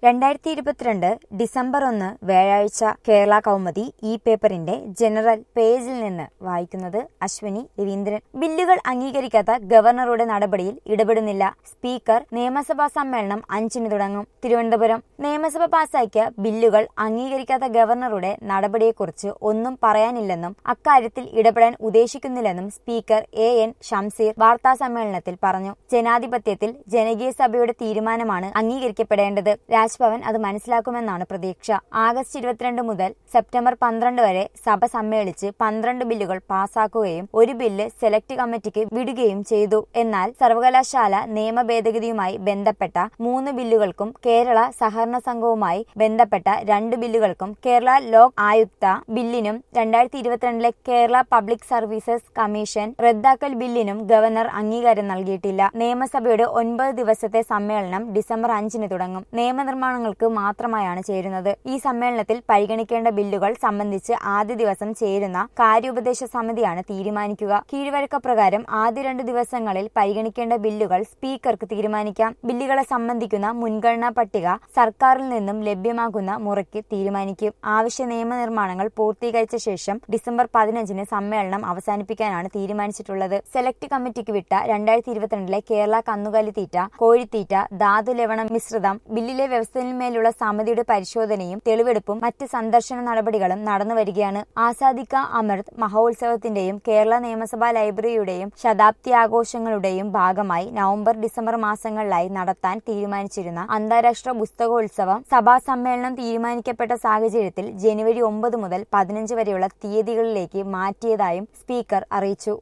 രണ്ടായിരത്തി ഇരുപത്തിരണ്ട് ഡിസംബർ ഒന്ന് വ്യാഴാഴ്ച കേരള കൗമുദി ഈ പേപ്പറിന്റെ ജനറൽ പേജിൽ നിന്ന് വായിക്കുന്നത് അശ്വിനി രവീന്ദ്രൻ ബില്ലുകൾ അംഗീകരിക്കാത്ത ഗവർണറുടെ നടപടിയിൽ ഇടപെടുന്നില്ല സ്പീക്കർ നിയമസഭാ സമ്മേളനം അഞ്ചിന് തുടങ്ങും തിരുവനന്തപുരം നിയമസഭ പാസാക്കിയ ബില്ലുകൾ അംഗീകരിക്കാത്ത ഗവർണറുടെ നടപടിയെക്കുറിച്ച് ഒന്നും പറയാനില്ലെന്നും അക്കാര്യത്തിൽ ഇടപെടാൻ ഉദ്ദേശിക്കുന്നില്ലെന്നും സ്പീക്കർ എ എൻ ഷംസീർ വാർത്താ സമ്മേളനത്തിൽ പറഞ്ഞു ജനാധിപത്യത്തിൽ ജനകീയ സഭയുടെ തീരുമാനമാണ് അംഗീകരിക്കപ്പെടേണ്ടത് രാജ്ഭവൻ അത് മനസ്സിലാക്കുമെന്നാണ് പ്രതീക്ഷ ആഗസ്റ്റ് ഇരുപത്തിരണ്ട് മുതൽ സെപ്റ്റംബർ പന്ത്രണ്ട് വരെ സഭ സമ്മേളിച്ച് പന്ത്രണ്ട് ബില്ലുകൾ പാസാക്കുകയും ഒരു ബില്ല് സെലക്ട് കമ്മിറ്റിക്ക് വിടുകയും ചെയ്തു എന്നാൽ സർവകലാശാല നിയമ ഭേദഗതിയുമായി ബന്ധപ്പെട്ട മൂന്ന് ബില്ലുകൾക്കും കേരള സഹകരണ സംഘവുമായി ബന്ധപ്പെട്ട രണ്ട് ബില്ലുകൾക്കും കേരള ലോക് ആയുക്ത ബില്ലിനും രണ്ടായിരത്തി ഇരുപത്തിരണ്ടിലെ കേരള പബ്ലിക് സർവീസസ് കമ്മീഷൻ റദ്ദാക്കൽ ബില്ലിനും ഗവർണർ അംഗീകാരം നൽകിയിട്ടില്ല നിയമസഭയുടെ ഒൻപത് ദിവസത്തെ സമ്മേളനം ഡിസംബർ അഞ്ചിന് തുടങ്ങും നിയമനിർമ്മാണങ്ങൾക്ക് മാത്രമായാണ് ചേരുന്നത് ഈ സമ്മേളനത്തിൽ പരിഗണിക്കേണ്ട ബില്ലുകൾ സംബന്ധിച്ച് ആദ്യ ദിവസം ചേരുന്ന കാര്യോപദേശ സമിതിയാണ് തീരുമാനിക്കുക കീഴ്വഴക്ക പ്രകാരം ആദ്യ രണ്ട് ദിവസങ്ങളിൽ പരിഗണിക്കേണ്ട ബില്ലുകൾ സ്പീക്കർക്ക് തീരുമാനിക്കാം ബില്ലുകളെ സംബന്ധിക്കുന്ന മുൻഗണനാ പട്ടിക സർക്കാരിൽ നിന്നും ലഭ്യമാകുന്ന മുറയ്ക്ക് തീരുമാനിക്കും ആവശ്യ നിയമനിർമ്മാണങ്ങൾ പൂർത്തീകരിച്ച ശേഷം ഡിസംബർ പതിനഞ്ചിന് സമ്മേളനം അവസാനിപ്പിക്കാനാണ് തീരുമാനിച്ചിട്ടുള്ളത് സെലക്ട് കമ്മിറ്റിക്ക് വിട്ട രണ്ടായിരത്തി ഇരുപത്തിരണ്ടിലെ കേരള കന്നുകാലി തീറ്റ കോഴിത്തീറ്റ ധാതു ലവണ മിശ്രിതം ബില്ലിലെ വ്യവസ്ഥയിന്മേലുള്ള സമിതിയുടെ പരിശോധനയും തെളിവെടുപ്പും മറ്റ് സന്ദർശന നടപടികളും നടന്നുവരികയാണ് ആസാദിക്ക അമൃത് മഹോത്സവത്തിന്റെയും കേരള നിയമസഭാ ലൈബ്രറിയുടെയും ശതാബ്ദി ആഘോഷങ്ങളുടെയും ഭാഗമായി നവംബർ ഡിസംബർ മാസങ്ങളിലായി നടത്താൻ തീരുമാനിച്ചിരുന്ന അന്താരാഷ്ട്ര പുസ്തകോത്സവം സഭാ സമ്മേളനം തീരുമാനിക്കപ്പെട്ട സാഹചര്യത്തിൽ ജനുവരി ഒമ്പത് മുതൽ പതിനഞ്ച് വരെയുള്ള തീയതികളിലേക്ക് മാറ്റിയതായും സ്പീക്കർ അറിയിച്ചു